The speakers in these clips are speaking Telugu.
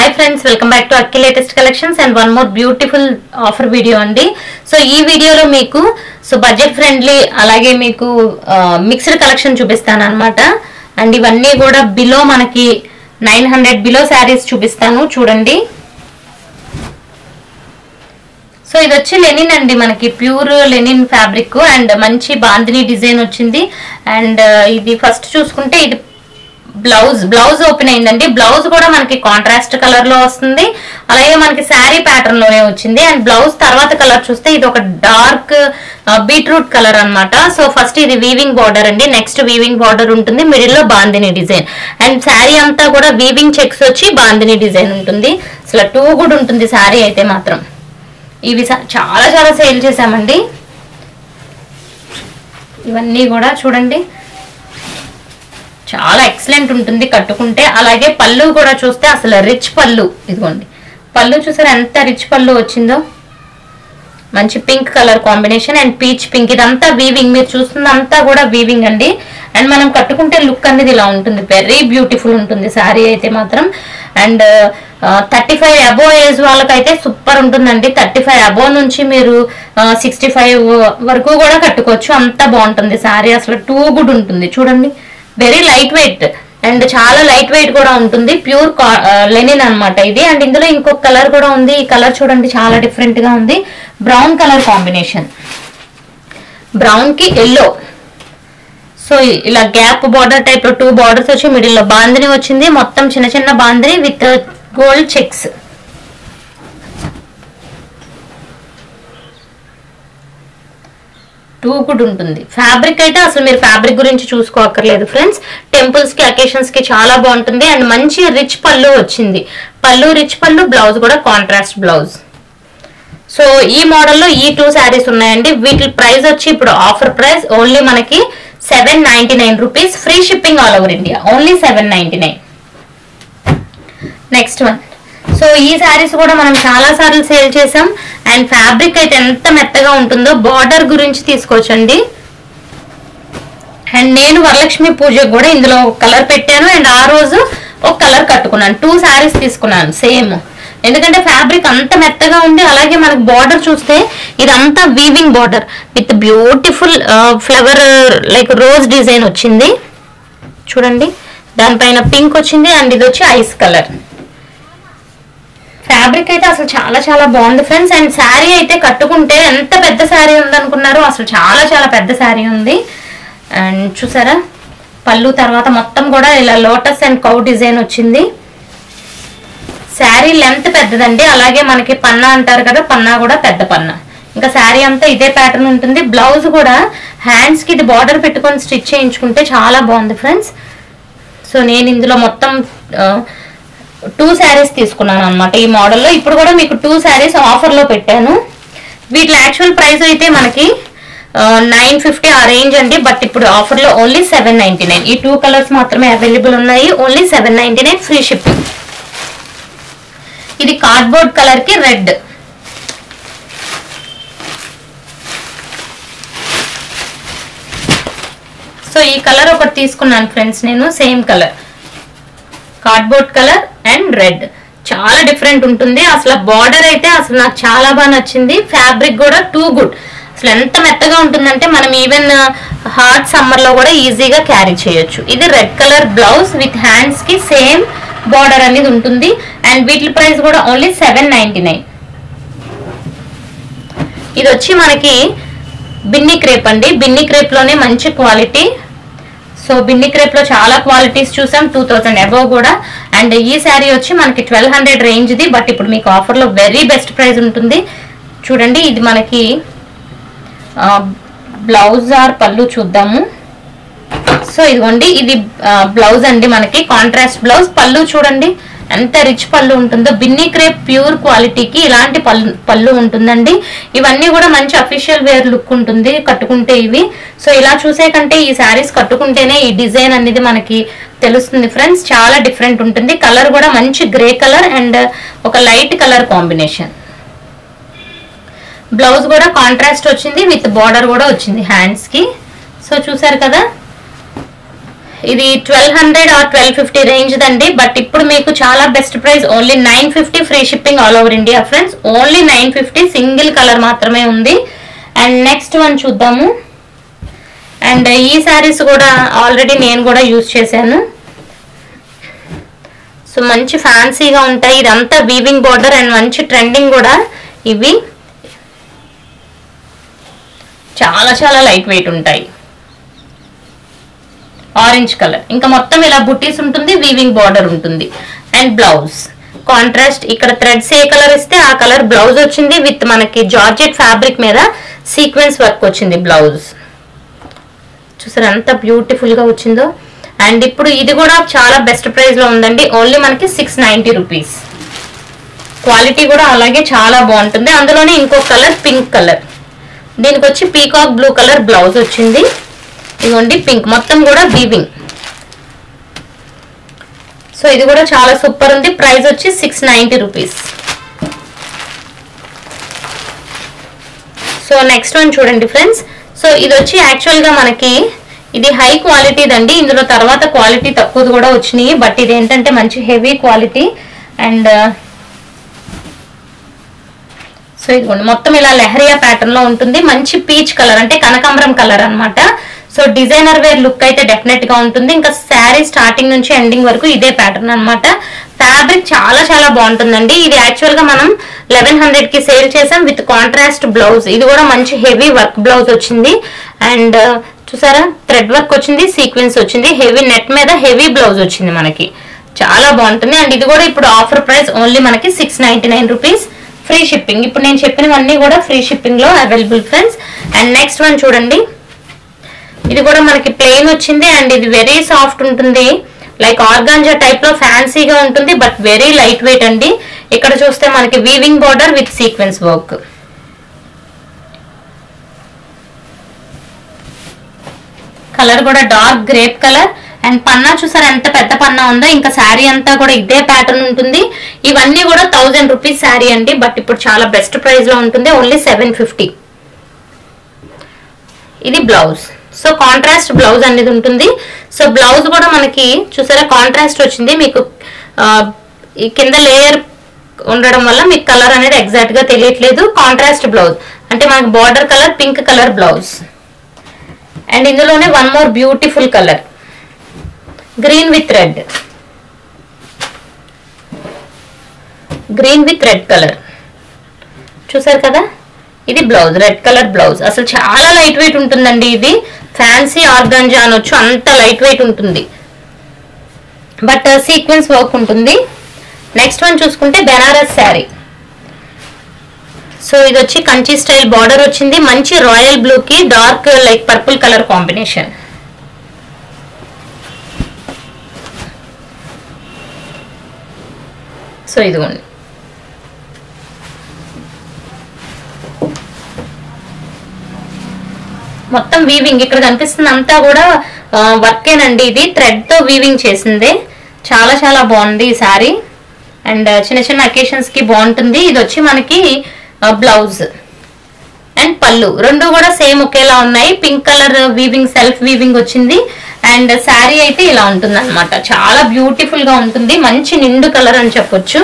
hi friends welcome back to Akki latest collections and one more beautiful offer video అండి సో ఈ వీడియోలో మీకు సో బడ్జెట్ ఫ్రెండ్లీ అలాగే మీకు మిక్స్డ్ కలెక్షన్ చూపిస్తాను అనమాట అండ్ ఇవన్నీ కూడా బిలో మనకి నైన్ హండ్రెడ్ బిలో శారీస్ చూపిస్తాను చూడండి సో ఇది వచ్చి లెనిన్ అండి మనకి ప్యూర్ లెనిన్ ఫ్యాబ్రిక్ అండ్ మంచి బాందిని డిజైన్ వచ్చింది అండ్ ఇది ఫస్ట్ చూసుకుంటే ఇది బ్లౌజ్ బ్లౌజ్ ఓపెన్ అయిందండి బ్లౌజ్ కూడా మనకి కాంట్రాస్ట్ కలర్ లో వస్తుంది అలాగే మనకి శారీ ప్యాటర్న్ లోనే వచ్చింది అండ్ బ్లౌజ్ తర్వాత కలర్ చూస్తే ఇది ఒక డార్క్ బీట్రూట్ కలర్ అన్నమాట సో ఫస్ట్ ఇది వీవింగ్ బార్డర్ అండి నెక్స్ట్ వీవింగ్ బార్డర్ ఉంటుంది మిడిల్ లో బాందిని డిజైన్ అండ్ శారీ అంతా కూడా వీవింగ్ చెక్స్ వచ్చి బాందిని డిజైన్ ఉంటుంది అసలు టూ గుడ్ ఉంటుంది శారీ అయితే మాత్రం ఇవి స- చాలా చాలా సేల్ చేసామండి ఇవన్నీ కూడా చూడండి చాలా ఎక్సలెంట్ ఉంటుంది కట్టుకుంటే అలాగే పళ్ళు కూడా చూస్తే అసలు రిచ్ పళ్ళు ఇదిగోండి పళ్ళు చూసారా ఎంత రిచ్ పళ్ళు వచ్చిందో మంచి pink colour combination and peach pink ఇదంతా వీవింగ్ మీరు చూస్తుందంతా కూడా వీవింగ్ అండి అండ్ మనం కట్టుకుంటే లుక్ అనేది ఇలా ఉంటుంది వెరీ బ్యూటిఫుల్ ఉంటుంది శారీ అయితే మాత్రం and thirty five above age వాళ్ళకైతే సూపర్ ఉంటుందండి థర్టీ ఫైవ్ అబో నుంచి మీరు సిక్స్టీ ఫైవ్ వరకు కూడా కట్టుకోవచ్చు అంత బాగుంటుంది శారీ అసలు టూ గుడ్ ఉంటుంది చూడండి వెరీ లైట్ వెయిట్ అండ్ చాలా లైట్ వెయిట్ కూడా ఉంటుంది ప్యూర్ లెనిన్ అన్నమాట ఇది అండ్ ఇందులో ఇంకొక కలర్ కూడా ఉంది ఈ కలర్ చూడండి చాలా డిఫరెంట్ గా ఉంది బ్రౌన్ కలర్ కాంబినేషన్ బ్రౌన్ కి ఎల్లో సో ఇలా గ్యాప్ బార్డర్ టైప్ లో టూ బార్డర్స్ వచ్చి మిడిల్ లో బాందిని వచ్చింది మొత్తం చిన్న చిన్న bandhani with gold checks too good ఉంటుంది ఫ్యాబ్రిక్ అయితే అసలు మీరు ఫ్యాబ్రిక్ గురించి చూసుకోక్కర్లేదు ఫ్రెండ్స్ టెంపుల్స్ కి అకేషన్స్ కి చాలా బాగుంటుంది అండ్ మంచి రిచ్ పళ్ళు వచ్చింది పళ్ళు రిచ్ పళ్ళు బ్లౌజ్ కూడా కాంట్రాస్ట్ బ్లౌజ్ సో ఈ మోడల్లో ఈ టూ శారీస్ ఉన్నాయండి వీటి ప్రైస్ వచ్చి ఇప్పుడు ఆఫర్ ప్రైస్ ఓన్లీ మనకి seven ninety nine rupees free shipping all over India only seven ninety nine next one so ఈ శారీస్ కూడా మనం చాలా సార్లు సేల్ చేసాం అండ్ ఫ్యాబ్రిక్ అయితే ఎంత మెత్తగా ఉంటుందో బార్డర్ గురించి తీసుకోవచ్చండి అండ్ నేను వరలక్ష్మి పూజకు కూడా ఇందులో ఒక కలర్ పెట్టాను అండ్ ఆ రోజు ఒక కలర్ కట్టుకున్నాను టూ శారీస్ తీసుకున్నాను సేమ్ ఎందుకంటే ఫ్యాబ్రిక్ అంత మెత్తగా ఉంది అలాగే మనకు బార్డర్ చూస్తే ఇదంతా weaving border with beautiful flower like rose design వచ్చింది చూడండి దానిపైన పింక్ వచ్చింది అండ్ ఇది వచ్చి ఐస్ కలర్ ఫ్యాబ్రిక్ అయితే అసలు చాలా చాలా బాగుంది ఫ్రెండ్స్ అండ్ శారీ అయితే కట్టుకుంటే ఎంత పెద్ద శారీ ఉందనుకున్నారో అసలు చాలా చాలా పెద్ద శారీ ఉంది అండ్ చూసారా పళ్ళు తర్వాత మొత్తం కూడా ఇలా లోటస్ అండ్ కౌ డిజైన్ వచ్చింది శారీ లెంత్ పెద్దదండి అలాగే మనకి పన్నా అంటారు కదా పన్నా కూడా పెద్ద పన్నా ఇంకా శారీ అంతా ఇదే ప్యాటర్న్ ఉంటుంది బ్లౌజ్ కూడా హ్యాండ్స్ కి ఇది బార్డర్ పెట్టుకొని స్టిచ్ చేయించుకుంటే చాలా బాగుంది ఫ్రెండ్స్ సో నేను ఇందులో మొత్తం టూ శారీస్ తీసుకున్నాను అనమాట ఈ మోడల్లో ఇప్పుడు కూడా మీకు టూ శారీస్ ఆఫర్లో పెట్టాను వీటి యాక్చువల్ ప్రైస్ అయితే మనకి నైన్ ఫిఫ్టీ ఆ రేంజ్ అండి బట్ ఇప్పుడు ఆఫర్లో ఓన్లీ సెవెన్ నైన్టీ నైన్ ఈ టూ కలర్స్ మాత్రమే అవైలబుల్ ఉన్నాయి only seven ninety nine free shipping ఇది కార్డ్బోర్డ్ కలర్ కి రెడ్ సో ఈ కలర్ ఒకటి తీసుకున్నాను ఫ్రెండ్స్ నేను same colour cardboard colour and red చాలా డిఫరెంట్ ఉంటుంది అసలు బార్డర్ అయితే అసలు నాకు చాలా బాగా నచ్చింది ఫ్యాబ్రిక్ కూడా టూ గుడ్ అసలు ఎంత మెత్తగా ఉంటుందంటే మనం ఈవెన్ హాట్ సమ్మర్ లో కూడా ఈజీగా క్యారీ చేయొచ్చు ఇది red colour blouse with hands కి సేమ్ బార్డర్ అనేది ఉంటుంది అండ్ వీటి ప్రైస్ కూడా ఓన్లీ సెవెన్ నైన్టీ నైన్ ఇది వచ్చి మనకి బిన్ని క్రేప్ అండి బిన్ని క్రేప్ లోనే మంచి క్వాలిటీ సో బిన్ని క్రేప్ లో చాలా క్వాలిటీస్ చూసాం టూ థౌసండ్ అబవ్ కూడా అండ్ ఈ శారీ వచ్చి మనకి ట్వెల్వ్ హండ్రెడ్ రేంజ్ ది బట్ ఇప్పుడు మీకు ఆఫర్ లో వెరీ బెస్ట్ ప్రైస్ ఉంటుంది చూడండి ఇది మనకి బ్లౌజ్ ఆర్ పళ్ళు చూద్దాము సో ఇదిగోండి ఇది బ్లౌజ్ అండి మనకి కాంట్రాస్ట్ బ్లౌజ్ పళ్ళు చూడండి ఎంత రిచ్ పళ్ళు ఉంటుందో బిన్నీ క్రేప్ ప్యూర్ క్వాలిటీకి ఇలాంటి పళ్ళు పళ్ళు ఉంటుందండి ఇవన్నీ కూడా మంచి అఫీషియల్ వేర్ లుక్ ఉంటుంది కట్టుకుంటే ఇవి సో ఇలా చూసే కంటే ఈ శారీస్ కట్టుకుంటేనే ఈ డిజైన్ అనేది మనకి తెలుస్తుంది ఫ్రెండ్స్ చాలా డిఫరెంట్ ఉంటుంది కలర్ కూడా మంచి గ్రే కలర్ అండ్ ఒక లైట్ కలర్ కాంబినేషన్ బ్లౌజ్ కూడా కాంట్రాస్ట్ వచ్చింది విత్ బార్డర్ కూడా వచ్చింది హ్యాండ్స్ కి సో చూసారు కదా ఇది twelve hundred or twelve fifty range దండి బట్ ఇప్పుడు మీకు చాలా best price only nine fifty free shipping all over India friends only nine fifty single colour మాత్రమే ఉంది అండ్ నెక్స్ట్ వన్ చూద్దాము అండ్ ఈ శారీస్ కూడా ఆల్రెడీ నేను కూడా యూజ్ చేశాను సో మంచి ఫ్యాన్సీగా ఉంటాయి ఇదంతా వీవింగ్ బార్డర్ అండ్ మంచి ట్రెండింగ్ కూడా ఇవి చాలా చాలా లైట్ వెయిట్ ఉంటాయి ఆరెంజ్ కలర్ ఇంకా మొత్తం ఇలా బుట్టీస్ ఉంటుంది వీవింగ్ బార్డర్ ఉంటుంది అండ్ బ్లౌజ్ కాంట్రాస్ట్ ఇక్కడ థ్రెడ్స్ ఏ కలర్ ఇస్తే ఆ కలర్ బ్లౌజ్ వచ్చింది విత్ మనకి జార్జెట్ ఫ్యాబ్రిక్ మీద సీక్వెన్స్ వర్క్ వచ్చింది బ్లౌజ్ చూసారు ఎంత బ్యూటిఫుల్ గా వచ్చిందో అండ్ ఇప్పుడు ఇది కూడా చాలా బెస్ట్ ప్రైస్ లో ఉందండి ఓన్లీ మనకి సిక్స్ నైన్టీ రూపీస్ క్వాలిటీ కూడా అలాగే చాలా బాగుంటుంది అందులోనే ఇంకో కలర్ పింక్ కలర్ దీనికి వచ్చి పీకాక్ బ్లూ కలర్ బ్లౌజ్ వచ్చింది ఇదిగోండి పింక్ మొత్తం కూడా వీవింగ్ సో ఇది కూడా చాలా సూపర్ ఉంది ప్రైస్ వచ్చి six ninety rupees so next one చూడండి ఫ్రెండ్స్ సో ఇది వచ్చి యాక్చువల్గా మనకి ఇది హై క్వాలిటీ దండి ఇందులో తర్వాత క్వాలిటీ తక్కువది కూడా వచ్చినాయి బట్ ఇది ఏంటంటే మంచి హెవీ క్వాలిటీ అండ్ సో ఇదిగోండి మొత్తం ఇలా లెహరియా ప్యాటర్న్ లో ఉంటుంది మంచి పీచ్ కలర్ అంటే కనకాంబరం కలర్ అన్నమాట సో డిజైనర్ వేర్ లుక్ అయితే డెఫినెట్ గా ఉంటుంది ఇంకా శారీ స్టార్టింగ్ నుంచి ఎండింగ్ వరకు ఇదే ప్యాటర్న్ అన్నమాట ఫ్యాబ్రిక్ చాలా చాలా బాగుంటుందండి ఇది యాక్చువల్ గా మనం లెవెన్ హండ్రెడ్ కి సేల్ చేసాం విత్ కాంట్రాస్ట్ బ్లౌజ్ ఇది కూడా మంచి హెవీ వర్క్ బ్లౌజ్ వచ్చింది అండ్ చూసారా థ్రెడ్ వర్క్ వచ్చింది సీక్వెన్స్ వచ్చింది హెవీ నెట్ మీద హెవీ బ్లౌజ్ వచ్చింది మనకి చాలా బాగుంటుంది అండ్ ఇది కూడా ఇప్పుడు ఆఫర్ ప్రైస్ ఓన్లీ మనకి six ninety nine rupees free shipping ఇప్పుడు నేను చెప్పినవన్నీ కూడా ఫ్రీ షిప్పింగ్ లో available friends and next one చూడండి ఇది కూడా మనకి ప్లెయిన్ వచ్చింది అండ్ ఇది వెరీ సాఫ్ట్ ఉంటుంది లైక్ ఆర్గాంజా టైప్ లో ఫ్యాన్సీగా ఉంటుంది బట్ వెరీ లైట్ వెయిట్ అండి ఇక్కడ చూస్తే మనకి weaving border with sequence work colour కూడా డార్క్ గ్రేప్ కలర్ అండ్ పన్నా చూసారు ఎంత పెద్ద పన్నా ఉందో ఇంకా శారీ అంతా కూడా ఇదే ప్యాటర్న్ ఉంటుంది ఇవన్నీ కూడా థౌజండ్ రూపీస్ శారీ అండి బట్ ఇప్పుడు చాలా బెస్ట్ ప్రైస్ లో ఉంటుంది ఓన్లీ సెవెన్ ఫిఫ్టీ ఇది బ్లౌజ్ సో కాంట్రాస్ట్ బ్లౌజ్ అనేది ఉంటుంది సో బ్లౌజ్ కూడా మనకి చూసారా కాంట్రాస్ట్ వచ్చింది మీకు ఆ, ఈ కింద లేయర్ ఉండడం వల్ల మీకు కలర్ అనేది ఎగ్జాక్ట్ గా తెలియట్లేదు కాంట్రాస్ట్ బ్లౌజ్ అంటే మనకి border colour pink colour blouse and ఇందులోనే one more beautiful colour green with red green with red colour చూసారు కదా ఇది బ్లౌజ్ రెడ్ కలర్ బ్లౌజ్ అసలు చాలా లైట్ వెయిట్ ఉంటుందండి ఇది ఫ్యాన్సీ ఆర్గాంజా అనొచ్చు అంత లైట్ వెయిట్ ఉంటుంది బట్ సీక్వెన్స్ వర్క్ ఉంటుంది నెక్స్ట్ వన్ చూసుకుంటే బెనారస్ శారీ సో ఇది వచ్చి కంచి స్టైల్ బార్డర్ వచ్చింది మంచి రాయల్ బ్లూ కి dark like purple colour combination so ఇదిగోండి మొత్తం వీవింగ్ ఇక్కడ కనిపిస్తుంది అంతా కూడా వర్కేనండి ఇది థ్రెడ్ తో వీవింగ్ చేసింది చాలా చాలా బాగుంది ఈ సారీ అండ్ చిన్న చిన్న అకేషన్స్ కి బాగుంటుంది ఇది వచ్చి మనకి బ్లౌజ్ అండ్ పళ్ళు రెండు కూడా సేమ్ ఒకేలా ఉన్నాయి pink colour weaving self weaving వచ్చింది అండ్ శారీ అయితే ఇలా ఉంటుంది అనమాట చాలా బ్యూటిఫుల్ గా ఉంటుంది మంచి నిండు కలర్ అని చెప్పొచ్చు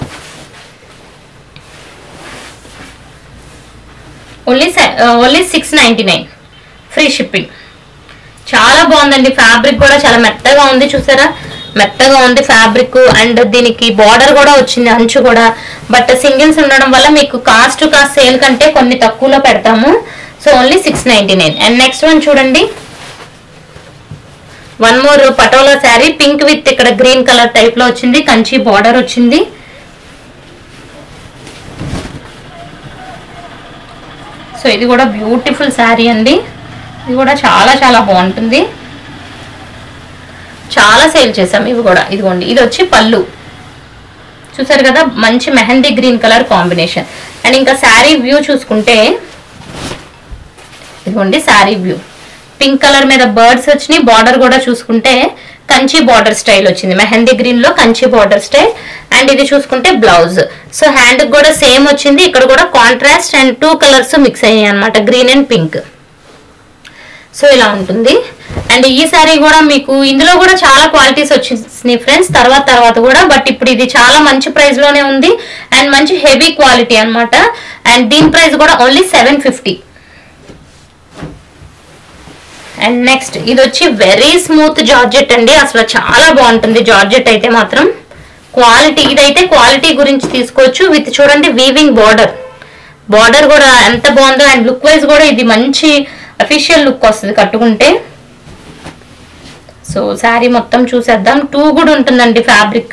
only only six ninety nine free shipping చాలా బాగుందండి ఫ్యాబ్రిక్ కూడా చాలా మెత్తగా ఉంది చూసారా మెత్తగా ఉంది ఫ్యాబ్రిక్ అండ్ దీనికి బార్డర్ కూడా వచ్చింది అంచు కూడా బట్ సింగిల్స్ ఉండడం వల్ల మీకు కాస్ట్ కాస్ట్ సేల్ కంటే కొన్ని తక్కువలో పెడతాము so only six ninety nine and next one చూడండి one more Patola sari pink with ఇక్కడ గ్రీన్ కలర్ టైప్ లో వచ్చింది కంచి బార్డర్ వచ్చింది సో ఇది కూడా బ్యూటిఫుల్ శారీ అండి ఇది కూడా చాలా చాలా బాగుంటుంది చాలా సేల్ చేసాం ఇవి కూడా ఇదిగోండి ఇది వచ్చి పళ్ళు చూసారు కదా మంచి mehndi green colour combination and ఇంకా శారీ వ్యూ చూసుకుంటే ఇదిగోండి శారీ వ్యూ పింక్ కలర్ మీద బర్డ్స్ వచ్చినాయి బార్డర్ కూడా చూసుకుంటే కంచి బార్డర్ స్టైల్ వచ్చింది మెహందీ గ్రీన్ లో కంచి బార్డర్ స్టైల్ అండ్ ఇది చూసుకుంటే బ్లౌజ్ సో హ్యాండ్ కూడా సేమ్ వచ్చింది ఇక్కడ కూడా contrast and two colours mix అయ్యాయి అనమాట గ్రీన్ అండ్ పింక్ సో ఇలా ఉంటుంది అండ్ ఈ సారీ కూడా మీకు ఇందులో కూడా చాలా క్వాలిటీస్ వచ్చినాయి ఫ్రెండ్స్ తర్వాత తర్వాత కూడా బట్ ఇప్పుడు ఇది చాలా మంచి ప్రైస్ లోనే ఉంది అండ్ మంచి హెవీ క్వాలిటీ అన్నమాట అండ్ దీని ప్రైస్ కూడా only seven fifty and next ఇది వచ్చి వెరీ స్మూత్ జార్జెట్ అండి అసలు చాలా బాగుంటుంది జార్జెట్ అయితే మాత్రం క్వాలిటీ ఇదైతే క్వాలిటీ గురించి తీసుకోవచ్చు విత్ చూడండి వీవింగ్ బార్డర్ బార్డర్ కూడా ఎంత బాగుందో అండ్ లుక్ వైజ్ కూడా ఇది మంచి అఫీషియల్ లుక్ వస్తుంది కట్టుకుంటే సో శారీ మొత్తం చూసేద్దాం టూ కూడా ఉంటుందండి ఫ్యాబ్రిక్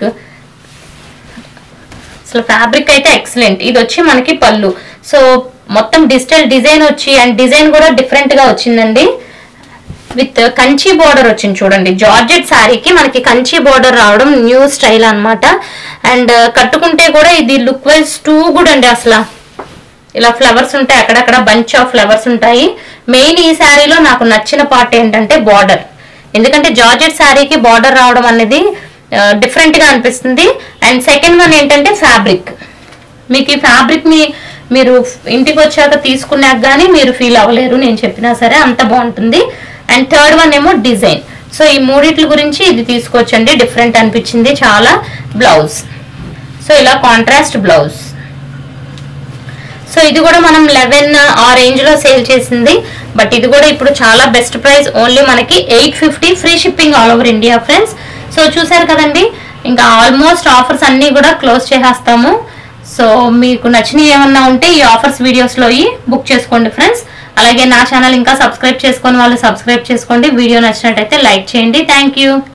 అసలు ఫ్యాబ్రిక్ అయితే ఎక్సలెంట్ ఇది వచ్చి మనకి పళ్ళు సో మొత్తం డిజిటల్ డిజైన్ వచ్చి అండ్ డిజైన్ కూడా డిఫరెంట్ గా వచ్చిందండి విత్ కంచి బోర్డర్ వచ్చింది చూడండి జార్జెట్ శారీకి మనకి కంచి బోర్డర్ రావడం న్యూ స్టైల్ అన్నమాట అండ్ కట్టుకుంటే కూడా ఇది లుక్ వైజ్ టూ గుడ్ అండి అసలు ఇలా ఫ్లవర్స్ ఉంటాయి అక్కడక్కడ బంచ్ ఆఫ్ ఫ్లవర్స్ ఉంటాయి మెయిన్ ఈ శారీలో నాకు నచ్చిన పార్ట్ ఏంటంటే బార్డర్ ఎందుకంటే జార్జెట్ శారీకి బార్డర్ రావడం అనేది డిఫరెంట్ గా అనిపిస్తుంది అండ్ సెకండ్ వన్ ఏంటంటే ఫ్యాబ్రిక్ మీకు ఈ ఫ్యాబ్రిక్ ని మీరు ఇంటికి వచ్చాక తీసుకున్నాక కానీ మీరు ఫీల్ అవ్వలేరు నేను చెప్పినా సరే అంత బాగుంటుంది అండ్ థర్డ్ వన్ ఏమో డిజైన్ సో ఈ మూడిట్ల గురించి ఇది తీసుకోవచ్చండి డిఫరెంట్ అనిపించింది చాలా బ్లౌజ్ సో ఇలా కాంట్రాస్ట్ బ్లౌజ్ సో ఇది కూడా మనం లెవెన్ ఆ రేంజ్ లో సేల్ చేసింది బట్ ఇది కూడా ఇప్పుడు చాలా బెస్ట్ ప్రైస్ ఓన్లీ మనకి eight fifty free shipping all over India friends so చూసారు కదండి ఇంకా ఆల్మోస్ట్ ఆఫర్స్ అన్ని కూడా క్లోజ్ చేసేస్తాము సో మీకు నచ్చినవి ఏమన్నా ఉంటే ఈ ఆఫర్స్ వీడియోస్లో బుక్ చేసుకోండి ఫ్రెండ్స్ అలాగే నా ఛానల్ ఇంకా సబ్స్క్రైబ్ చేసుకొని వాళ్ళు సబ్స్క్రైబ్ చేసుకోండి వీడియో నచ్చినట్టయితే లైక్ చేయండి థ్యాంక్ యూ